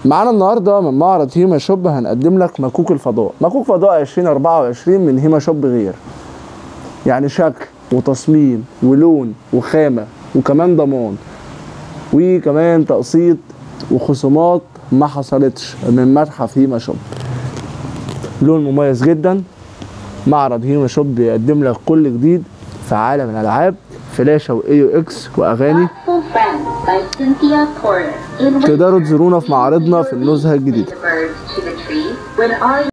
معانا النهارده من معرض هيما شوب هنقدم لك مكوك الفضاء مكوك فضاء 2024 من هيما شوب غير يعني شكل وتصميم ولون وخامة وكمان ضمان وكمان تقسيط وخصومات ما حصلتش من متحف هيما شوب لون مميز جدا معرض هيما شوب بيقدم لك كل جديد في عالم الالعاب فلاشة وايو اكس واغاني Artful Friend by Cynthia Porter. In which تقدروا تزورونا في معارضنا في النزهة الجديدة the birds to the trees when our